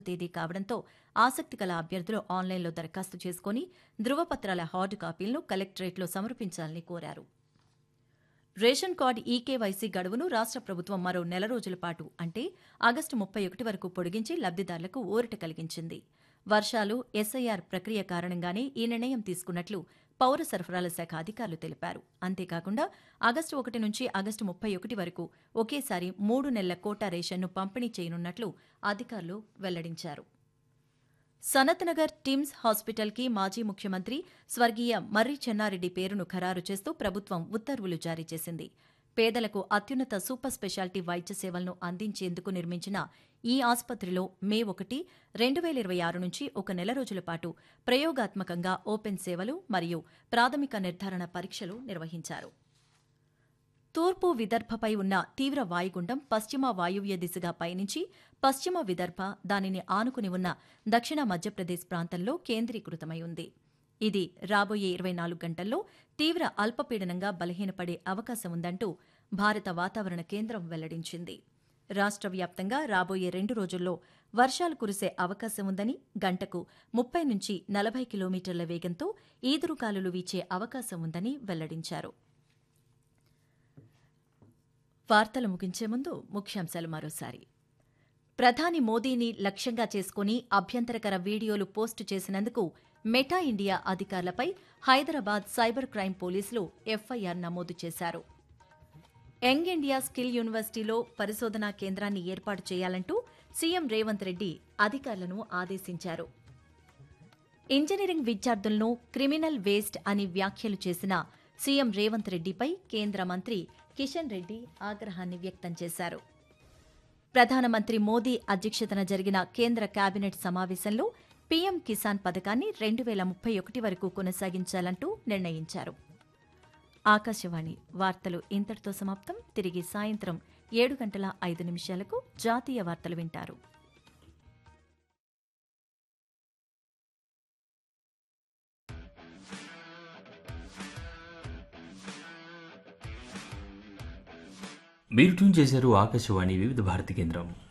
తేదీ కావడంతో ఆసక్తి గల అభ్యర్థులు ఆన్లైన్లో దరఖాస్తు చేసుకుని ధృవపత్రాల హార్డు కాపీలను కలెక్టరేట్లో సమర్పించాలని కోరారు రేషన్ కార్డు ఈకేవైసీ గడువును రాష్ట్ర ప్రభుత్వం మరో నెల రోజుల పాటు అంటే ఆగస్టు ముప్పై ఒకటి వరకు పొడిగించి లబ్దిదారులకు ఊరట కలిగించింది వర్షాలు ఎస్ఐఆర్ ప్రక్రియ కారణంగానే ఈ నిర్ణయం తీసుకున్నట్లు పౌర సరఫరాల శాఖ అధికారులు తెలిపారు అంతేకాకుండా ఆగస్టు ఒకటి నుంచి ఆగస్టు ముప్పై ఒకటి వరకు ఒకేసారి మూడు నెలల కోటా రేషన్ను పంపిణీ చేయనున్నట్లు అధికారులు వెల్లడించారు సనత్నగర్ టిమ్స్ హాస్పిటల్కి మాజీ ముఖ్యమంత్రి స్వర్గీయ మర్రి చెన్నారెడ్డి పేరును ఖరారు చేస్తూ ప్రభుత్వం ఉత్తర్వులు జారీ చేసింది పేదలకు అత్యున్నత సూపర్ స్పెషాలిటీ వైద్య సేవలను అందించేందుకు నిర్మించిన ఈ ఆసుపత్రిలో మే ఒకటి రెండు వేల ఇరవై ఆరు నుంచి ఒక నెల రోజుల పాటు ప్రయోగాత్మకంగా ఓపెన్ సేవలు మరియు ప్రాథమిక నిర్ధారణ పరీక్షలు నిర్వహించారు తూర్పు విదర్భపై ఉన్న తీవ్ర వాయుగుండం పశ్చిమ వాయువ్య దిశగా పయనించి పశ్చిమ విదర్భ దానిని ఆనుకుని ఉన్న దక్షిణ మధ్యప్రదేశ్ ప్రాంతంలో కేంద్రీకృతమై ఉంది ఇది రాబోయే ఇరవై నాలుగు గంటల్లో తీవ్ర అల్పపీడనంగా బలహీనపడే అవకాశం ఉందంటూ భారత వాతావరణ కేంద్రం వెల్లడించింది రాష్ట్ర వ్యాప్తంగా రాబోయే రెండు రోజుల్లో వర్షాలు కురిసే అవకాశం ఉందని గంటకు ముప్పై నుంచి నలభై కిలోమీటర్ల వేగంతో ఈదురుగాలులు వీచే అవకాశం ఉందని వెల్లడించారు వార్తలు ముగించే ముందు ముఖ్యాంశాలు మరోసారి ప్రధాని మోదీని లక్ష్యంగా చేసుకుని అభ్యంతరకర వీడియోలు పోస్టు చేసినందుకు మెటా ఇండియా అధికారులపై హైదరాబాద్ సైబర్ క్రైమ్ పోలీసులు ఎఫ్ఐఆర్ నమోదు చేశారు యంగ్ ఇండియా స్కిల్ యూనివర్సిటీలో పరిశోధనా కేంద్రాన్ని ఏర్పాటు చేయాలంటూ సీఎం రేవంత్ రెడ్డి అధికారులను ఆదేశించారు ఇంజనీరింగ్ విద్యార్థులను క్రిమినల్ వేస్ట్ అని వ్యాఖ్యలు చేసిన సీఎం రేవంత్ రెడ్డిపై కేంద్ర మంత్రి కిషన్ రెడ్డి ఆగ్రహాన్ని వ్యక్తం చేశారు ప్రధానమంత్రి మోదీ అధ్యక్షతన జరిగిన కేంద్ర కేబినెట్ సమావేశంలో పీఎం కిసాన్ పథకాన్ని రెండు వేల ముప్పై ఒకటి వరకు కొనసాగించాలంటూ నిర్ణయించారు ఆకాశవాణి వార్తలు ఇంతటితో సమాప్తం తిరిగి సాయంత్రం ఏడు గంటల ఐదు నిమిషాలకు జాతీయ వార్తలు వింటారు మీరు ట్యూన్ చేశారు ఆకాశవాణి వివిధ భారతి కేంద్రం